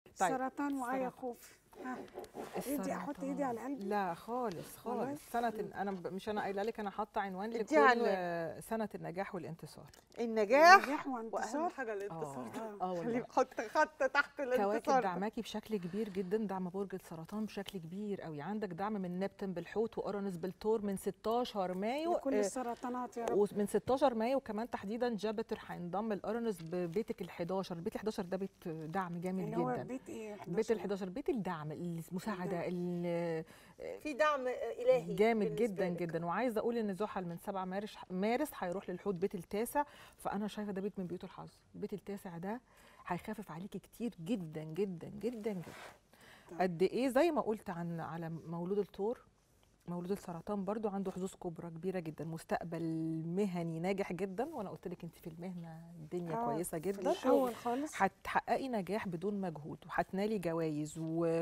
طيب سرطان وآية سرطان. خوف ها ايدي احط السرطان. ايدي على قلبي لا خالص والله؟ خالص سنة انا ب- مش انا قايله لك انا حاطه عنوان ادي لكل عنوان. سنة النجاح والانتصار النجاح نجاح واهم وانتصار حاجه الانتصار اه آه. اه خليه والله حط خط تحت كواكب الانتصار ده. دعماكي بشكل كبير جدا دعم برج السرطان بشكل كبير قوي عندك دعم من نبتون بالحوت واورانوس بالثور من 16 مايو لكل آه، السرطانات يا رب ومن 16 مايو كمان تحديدا جابتر هينضم الاورانوس ببيتك ال 11 البيت ال 11 ده بيت دعم جامد اللي هو جدا بيت ايه بيت ال 11 بيت الدعم المساعده ال- في دعم الهي جامد بالنسبة جدا لك. جدا وعايزه اقول ان زحل من 7 مارس مارس هيروح للحوت بيت التاسع فانا شايفه ده بيت من بيوت الحظ البيت التاسع ده هيخفف عليكي كتير جدا جدا جدا جدا طيب. قد ايه زي ما قلت عن على مولود الثور مولود السرطان برضو عنده حظوظ كبرى كبيره جدا مستقبل مهني ناجح جدا وانا قلت لك انت في المهنه الدنيا آه، كويسه في جدا الاول خالص هتحققي نجاح بدون مجهود وهتنالي جوائز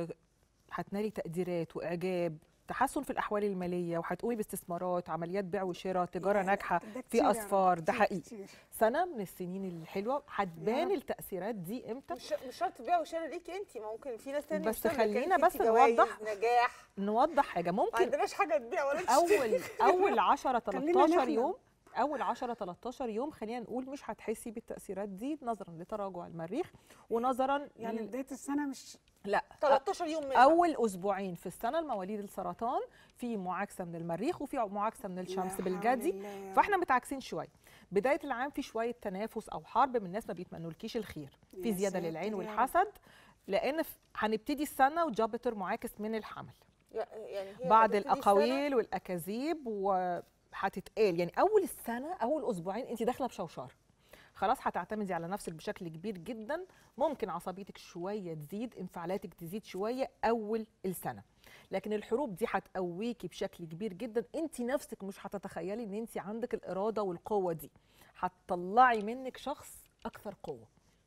وهتنالي تقديرات واعجاب تحسن في الاحوال الماليه وهتقومي باستثمارات عمليات بيع وشراء تجاره يا- ناجحه ده كتير في يا اصفار رب، ده كتير- حقيقي كتير. سنه من السنين الحلوه هتبان رب. التاثيرات دي امتى مش مش شرط تبيع وشراء ليكي انت ممكن في ناس تانية بس مش تعمل خلينا كده. بس انت جوايز، نوضح. نجاح نوضح حاجه ما ممكن عندناش حاجه تبيع ولا تشتري اول اول 10 خلينا 13 نحلم. يوم اول 10 13 يوم خلينا نقول مش هتحسي بالتاثيرات دي نظرا لتراجع المريخ ونظرا يعني ل- بدايه السنه مش لا 13 يوم منها. اول اسبوعين في السنه المواليد السرطان في معاكسه من المريخ وفي معاكسه من الشمس لا حول بالجدي الله يا رب. فاحنا متعاكسين شويه بدايه العام في شويه تنافس او حرب من الناس ما بيتمنولكيش الخير في يا زياده ساتر للعين يا رب. والحسد لان ف- هنبتدي السنه وجابتر معاكس من الحمل يعني هي بعض هتبتدي الاقاويل والاكاذيب وهتتقال يعني اول السنه اول اسبوعين انت داخله بشوشره خلاص هتعتمدي على نفسك بشكل كبير جدا ممكن عصبيتك شويه تزيد انفعالاتك تزيد شويه اول السنه لكن الحروب دي هتقويكي بشكل كبير جدا انت نفسك مش هتتخيلي ان انت عندك الاراده والقوه دي هتطلعي منك شخص اكثر قوه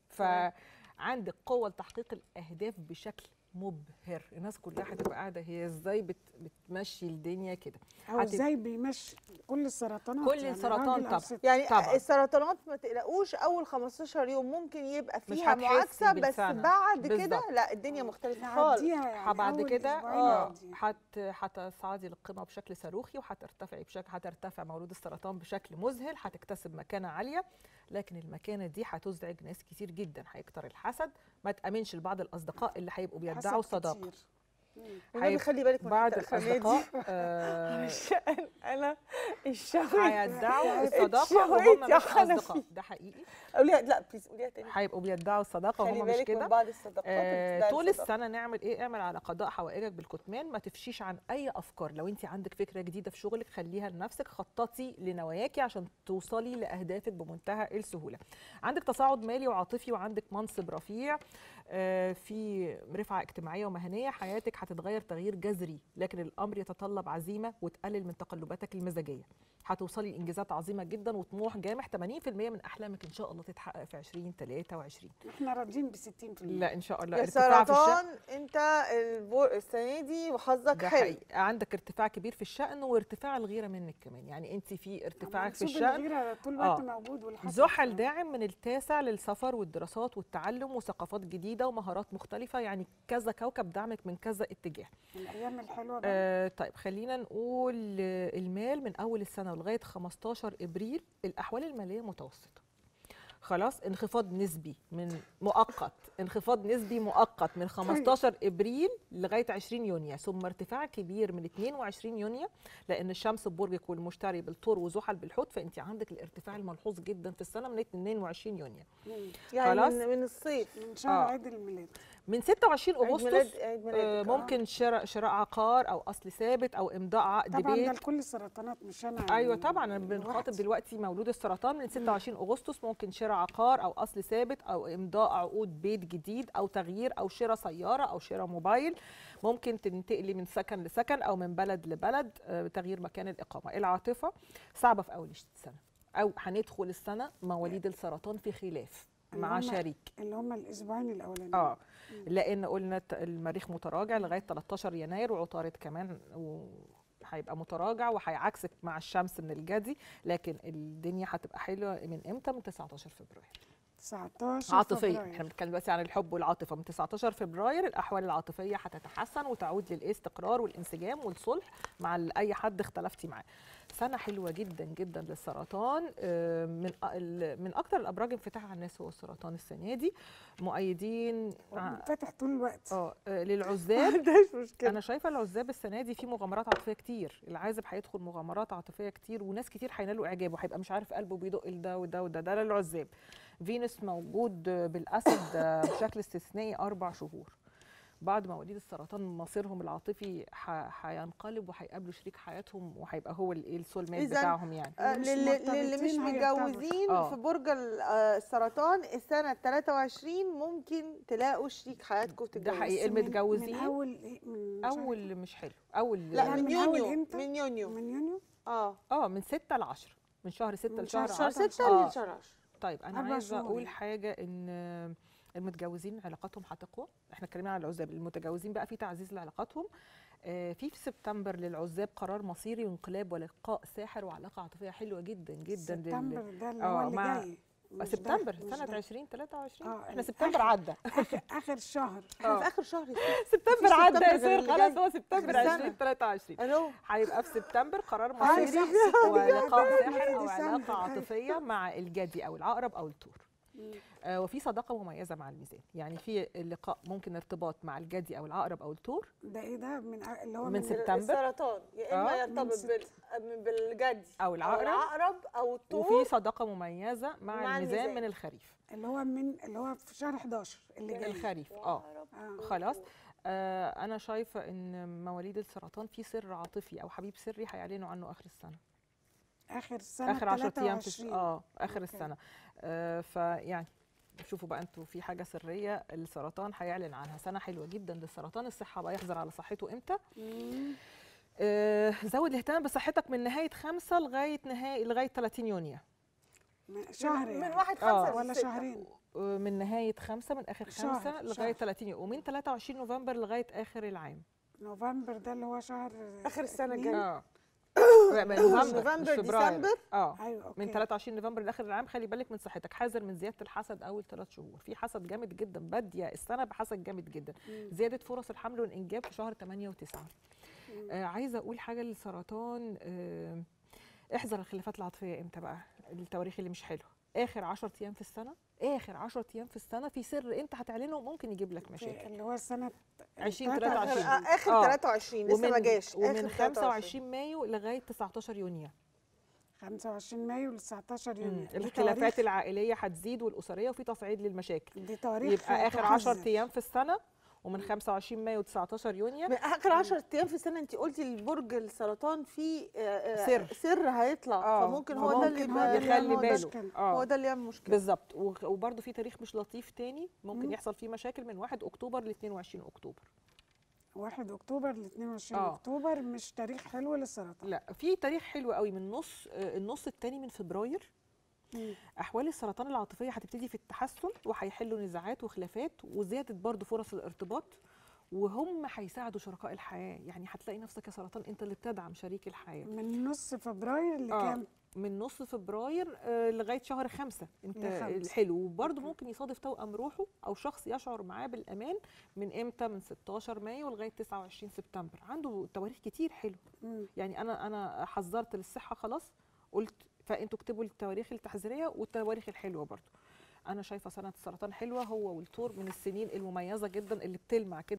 فعندك قوه لتحقيق الاهداف بشكل مبهر الناس كلها هتبقى قاعده هي ازاي بت بتمشي الدنيا كده او هتبقى- ازاي بيمشي كل السرطانات كل يعني السرطان راجل أو طبعاً. ست. يعني طبعاً. السرطانات ما تقلقوش اول 15 يوم ممكن يبقى مش فيها هتحسي معاكسه بس بالسنة. بعد كده بالظبط. لا الدنيا مختلفه خالص نعديها يعني بعد أول كده أسبوعين اه نعديها. هت هتصعدي للقمه بشكل صاروخي وهترتفعي بشكل هترتفع مولود السرطان بشكل مذهل هتكتسب مكانه عاليه لكن المكانه دي هتزعج ناس كتير جدا هيكتر الحسد ما تامنش لبعض الاصدقاء اللي هيبقوا بيدعوا حسد صداقه كتير. مم. والنبي هيب- خلي بالك من بعض الحتة الأخرانية دي. الاصدقاء آه، عشان انا الشهوة هيدعوا الصداقه اتشويت وهم يا مش اصدقاء حنفي. ده حقيقي قوليها لا بليز قوليها تاني هيبقوا بيدعوا الصداقه خلي وهم مش بالك من كده بعض الصداقات آه، بتدعي طول الصداقة. السنه نعمل ايه اعمل على قضاء حوائجك بالكتمان ما تفشيش عن اي افكار لو انت عندك فكره جديده في شغلك خليها لنفسك خططي لنواياكي عشان توصلي لاهدافك بمنتهى السهوله عندك تصاعد مالي وعاطفي وعندك منصب رفيع آه، في رفعه اجتماعيه ومهنيه حياتك هتتغير تغيير جذري لكن الامر يتطلب عزيمه وتقلل من تقلباتك المزاجيه هتوصلي لانجازات عظيمه جدا وطموح جامح 80% من احلامك ان شاء الله تتحقق في 2023 احنا راضيين ب 60% لا ان شاء الله يا ارتفاع في الشأن سرطان انت البو- السنه دي وحظك ده حلو حقيقي عندك ارتفاع كبير في الشأن وارتفاع الغيرة منك كمان يعني انت في ارتفاعك في منسوب الشأن الغيرة طول الوقت آه. موجود والحسد زحل داعم من التاسع للسفر والدراسات والتعلم وثقافات جديدة ومهارات مختلفة يعني كذا كوكب دعمك من كذا اتجاه الايام الحلوه بقى آه طيب خلينا نقول آه، المال من أول السنة لغاية 15 إبريل الأحوال المالية متوسطة خلاص انخفاض نسبي من مؤقت انخفاض نسبي مؤقت من 15 ابريل لغايه 20 يونيو ثم ارتفاع كبير من 22 يونيو لان الشمس ببرجك والمشتري بالطور وزحل بالحوت فانت عندك الارتفاع الملحوظ جدا في السنه من 22 يونيو مم. يعني خلاص. من, من الصيف من شهر آه. عيد الميلاد من 26 عيد اغسطس ميلاد عيد آه، ميلادك آه. ممكن شراء شراء عقار او اصل ثابت او امضاء عقد طبعا ده بيت لكل السرطانات مش انا ايوه طبعا انا لوحدي. بنخاطب دلوقتي مولود السرطان من 26 اغسطس ممكن شراء عقار او اصل ثابت او امضاء عقود بيت جديد او تغيير او شراء سياره او شراء موبايل ممكن تنتقلي من سكن لسكن او من بلد لبلد آه، تغيير مكان الاقامه العاطفه صعبه في اول السنه او هندخل السنه مواليد السرطان في خلاف اللي مع هم شريك اللي هم الاسبوعين الاولانيين اه لان قلنا ت- المريخ متراجع لغايه 13 يناير وعطارد كمان و هيبقى متراجع وهيعكسك مع الشمس من الجدي لكن الدنيا هتبقى حلوه من امتى من 19 فبراير 19 عاطفيه فبراير. احنا بنتكلم دلوقتي عن الحب والعاطفه من 19 فبراير الاحوال العاطفيه هتتحسن وتعود للاستقرار والانسجام والصلح مع ال- اي حد اختلفتي معاه سنه حلوه جدا جدا للسرطان آه، من أ- ال- من اكتر الابراج انفتاح على الناس هو السرطان السنه دي مؤيدين ع- فاتح طول الوقت اه آه، للعزاب مش مشكله انا شايفه العزاب السنه دي في مغامرات عاطفيه كتير العازب هيدخل مغامرات عاطفيه كتير وناس كتير هينالوا اعجابه هيبقى مش عارف قلبه بيدق لده وده وده ده للعزاب فينوس موجود بالاسد بشكل استثنائي اربع شهور بعد مواليد السرطان مصيرهم العاطفي ح- هينقلب وهيقابلوا شريك حياتهم وهيبقى هو ال- السول ميت إذن بتاعهم يعني آه، مش للي للي مش مرتبطين هيرتبطوا. متجوزين آه. في برج ال- آه، السرطان السنه 23 ممكن تلاقوا شريك حياتكم ده تتجوزوا حقيقي من- المتجوزين من اول إيه؟ من شهر- اول مش حلو اول لا يعني من من أول يونيو إمتى؟ من يونيو من يونيو اه اه من 6 ل 10 من شهر 6 من لشهر شهر 10 6 آه. لشهر 10 طيب انا أربع عايزه شهور اقول يعني. حاجه ان المتجوزين علاقاتهم هتقوى احنا اتكلمنا عن العزاب المتجوزين بقى في تعزيز لعلاقاتهم آه، في في سبتمبر للعزاب قرار مصيري وانقلاب ولقاء ساحر وعلاقه عاطفيه حلوه جدا جدا سبتمبر لل... ده اللي آه، هو اللي مع- جاي مش ده- سبتمبر مش سنه ده. 2023 آه، احنا آخر- سبتمبر عدى اخر اخر الشهر احنا آه. في اخر شهر سبتمبر عدى سبتمبر يا سير اللي خلاص جاي. هو سبتمبر آخر سنة. 2023 الو هيبقى في سبتمبر قرار آه، مصيري صح، ولقاء ديسمبر، ساحر او ديسمبر، علاقه أيوة. عاطفيه مع الجدي او العقرب او الثور مم. آه، وفي صداقه مميزه مع الميزان يعني في اللقاء ممكن ارتباط مع الجدي او العقرب او الثور ده ايه ده من أ- اللي هو من من, سبتمبر. السرطان يا اما آه. يرتبط من ست- بال- بالجدي او العقرب العقرب او الطور وفي صداقه مميزه مع, مع الميزان, الميزان. من الخريف اللي هو من اللي هو في شهر 11 اللي جاي الخريف اه آه. خلاص آه انا شايفه ان مواليد السرطان في سر عاطفي او حبيب سري هيعلنوا عنه اخر السنه اخر السنه اخر 10 ايام في الس- 23. اه اخر أوكي. السنه آه فيعني شوفوا بقى انتوا في حاجه سريه السرطان هيعلن عنها سنه حلوه جدا للسرطان الصحه بقى يحذر على صحته امتى مم. آه زود الاهتمام بصحتك من نهايه خمسة لغايه نهايه لغايه 30 يونيو من- شهر من يعني. واحد آه. خمسة ولا لستة. شهرين آه، من نهايه خمسة من اخر شهر- خمسة لغايه شهر. 30 يونيو ومن 23 نوفمبر لغايه اخر العام نوفمبر ده اللي هو شهر آخر السنة اتنين. الجاية. اه من نوفمبر مش نوفمبر فبراير. ديسمبر اه ايوه اوكي من 23 نوفمبر لاخر العام خلي بالك من صحتك حذر من زياده الحسد اول ثلاث شهور في حسد جامد جدا باديه السنه بحسد جامد جدا مم. زياده فرص الحمل والانجاب في شهر 8 و9 مم. آه عايزه اقول حاجه للسرطان آه احذر الخلافات العاطفيه امتى بقى التواريخ اللي مش حلوه اخر 10 ايام في السنه اخر 10 ايام في السنه في سر انت هتعلنه ممكن يجيب لك في مشاكل اللي هو السنه 20 آخر 23. آه، اخر آه. 23 لسه ما جاش ومن آخر 25 مايو لغايه 19 يونيو 25 مايو ل 19 يونيو مم. دي الخلافات تواريخ- العائليه هتزيد والاسريه وفي تصعيد للمشاكل دي تواريخ يبقى اخر 10 تحذر. ايام في السنه ومن 25 مايو 19 يونيو من اخر 10 ايام في السنه انت قلتي البرج السرطان فيه آه، آه، سر. سر هيطلع آه، فممكن هو ده اللي ممكن يبقى- هو ده اللي يخلي يعمل باله مشكلة. هو اه ده اللي يعمل مشكله بالظبط وغ- وبرده في تاريخ مش لطيف تاني ممكن مم. يحصل فيه مشاكل من 1 اكتوبر ل 22 اكتوبر 1 اكتوبر ل 22 آه. اكتوبر مش تاريخ حلو للسرطان لا في تاريخ حلو قوي من نص آه، النص الثاني من فبراير مم. احوال السرطان العاطفيه هتبتدي في التحسن وهيحلوا نزاعات وخلافات وزياده برضو فرص الارتباط وهم هيساعدوا شركاء الحياه يعني هتلاقي نفسك يا سرطان انت اللي بتدعم شريك الحياه من نص فبراير آه. لكام من نص فبراير آه، لغايه شهر خمسة انت لخمسة. حلو وبرده أوكي. ممكن يصادف توأم روحه او شخص يشعر معاه بالامان من امتى من 16 مايو لغايه 29 سبتمبر عنده تواريخ كتير حلو مم. يعني انا انا حذرت للصحه خلاص قلت فانتوا اكتبوا التواريخ التحذيريه والتواريخ الحلوه برضو انا شايفه سنه السرطان حلوه هو والثور من السنين المميزه جدا اللي بتلمع كده